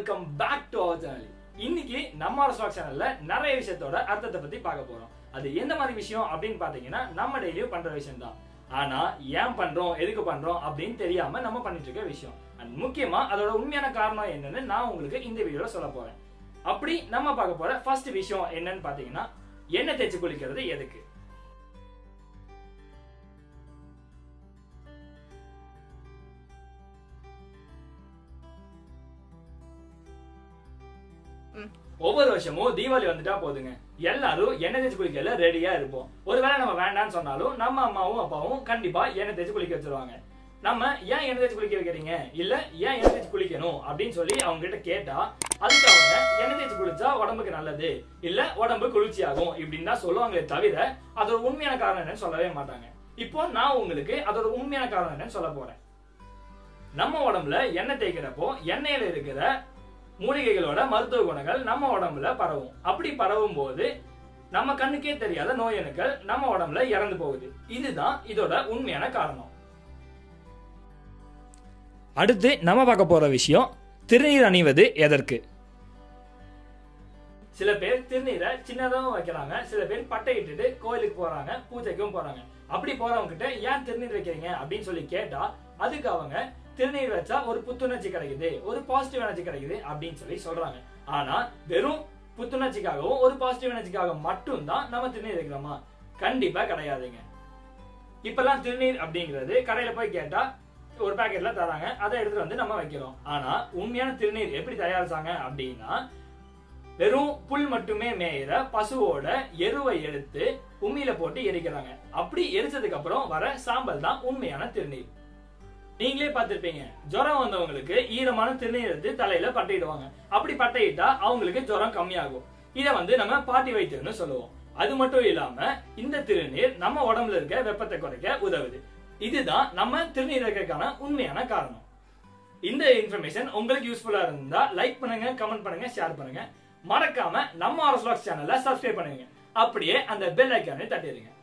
welcome back to our channel இன்னைக்கு நம்ம stock சேனல்ல நிறைய விஷயத்தோட அர்த்தத்தை பத்தி பார்க்க போறோம் அது எந்த மாதிரி விஷயம் அப்படின்னு பாத்தீங்கன்னா நம்ம டெய்லியும் பண்ற விஷயம் தான் ஆனா ஏன் பண்றோம் எதுக்கு பண்றோம் அப்படின்னு தெரியாம நம்ம பண்ணிட்டு இருக்க விஷயம் அண்ட் முக்கியமா அதோட உண்மையான காரணம் என்னன்னு நான் உங்களுக்கு இந்த வீடியோல சொல்ல போறேன் அப்படி நம்ம பார்க்க போற ஃபர்ஸ்ட் விஷயம் என்னன்னு பாத்தீங்கன்னா எண்ணெய் தேய்ச்சி குளிக்கிறது எதுக்கு ஒவ்வொரு வருஷமும் தீபாவளி வந்துட்டா போதுங்க எல்லாரும் எண்ணெய் தேய்ச்சி குளிக்கல ரெடியா இருப்போம் ஒருவேளை நம்ம வேண்டாம்னு சொன்னாலும் நம்ம அம்மாவும் அப்பாவும் கண்டிப்பா எண்ணெய் தேய்ச்சி குளிக்க வச்சிருவாங்க நம்ம ஏன் எண்ணெய் தேய்ச்சி குளிக்க வைக்கிறீங்க இல்ல ஏன் எண்ணெய் தேய்ச்சி குளிக்கணும் அப்படின்னு சொல்லி அவங்க கிட்ட கேட்டா அதுக்கு அவங்க எண்ணெய் தேய்ச்சி குளிச்சா உடம்புக்கு நல்லது இல்ல உடம்பு குளிர்ச்சி ஆகும் இப்படின்னு தான் சொல்லுவாங்களே தவிர அதோட உண்மையான காரணம் என்னன்னு சொல்லவே மாட்டாங்க இப்போ நான் உங்களுக்கு அதோட உண்மையான காரணம் என்னன்னு சொல்ல போறேன் நம்ம உடம்புல எண்ணெய் தேய்க்கிறப்போ எண்ணெயில இருக்கிற மூலிகைகளோட மருத்துவ குணங்கள் நம்ம உடம்புல பரவும் அப்படி பரவும் போது நம்ம கண்ணுக்கே தெரியாத நோய் அணுக்கள் நம்ம உடம்புல இறந்து போகுது இதுதான் இதோட உண்மையான காரணம் அடுத்து நம்ம பார்க்க போற விஷயம் திருநீர் அணிவது எதற்கு சில பேர் திருநீரை சின்னதாகவும் வைக்கிறாங்க சில பேர் பட்டை இட்டுட்டு கோயிலுக்கு போறாங்க பூஜைக்கும் போறாங்க அப்படி போறவங்க கிட்ட ஏன் திருநீர் வைக்கிறீங்க அப்படின்னு சொல்லி கேட்டா அதுக்கு அவங்க திருநீர் வச்சா ஒரு புத்துணர்ச்சி கிடைக்குது ஒரு பாசிட்டிவ் எனர்ஜி கிடைக்குது அப்படின்னு சொல்லி சொல்றாங்க ஆனா வெறும் புத்துணர்ச்சிக்காகவும் ஒரு பாசிட்டிவ் எனர்ஜிக்காக மட்டும் தான் நம்ம திருநீர் வைக்கிறோமா கண்டிப்பா கிடையாதுங்க இப்பெல்லாம் திருநீர் அப்படிங்கிறது கடையில போய் கேட்டா ஒரு பாக்கெட்ல தராங்க அதை எடுத்துட்டு வந்து நம்ம வைக்கிறோம் ஆனா உண்மையான திருநீர் எப்படி தயாரிச்சாங்க அப்படின்னா வெறும் புல் மட்டுமே மேயிற பசுவோட எருவை எடுத்து உமியில போட்டு எரிக்கிறாங்க அப்படி எரிச்சதுக்கு அப்புறம் வர சாம்பல் தான் உண்மையான திருநீர் நீங்களே பார்த்திருப்பீங்க ஜுரம் வந்தவங்களுக்கு ஈரமான திருநீர் எடுத்து தலையில பட்டையிடுவாங்க அப்படி பட்டையிட்டா அவங்களுக்கு ஜுரம் கம்மியாகும் இத வந்து நம்ம பாட்டி வைத்தியம்னு சொல்லுவோம் அது மட்டும் இல்லாம இந்த திருநீர் நம்ம உடம்புல இருக்க வெப்பத்தை குறைக்க உதவுது இதுதான் நம்ம திருநீர் வைக்கிறதுக்கான உண்மையான காரணம் இந்த இன்ஃபர்மேஷன் உங்களுக்கு யூஸ்ஃபுல்லா இருந்தா லைக் பண்ணுங்க கமெண்ட் பண்ணுங்க ஷேர் பண்ணுங்க மறக்காம நம்ம ஆர்எஸ் சேனல்ல சப்ஸ்கிரைப் பண்ணுங்க அப்படியே அந்த பெல் ஐக்கானை தட்டிடுங்க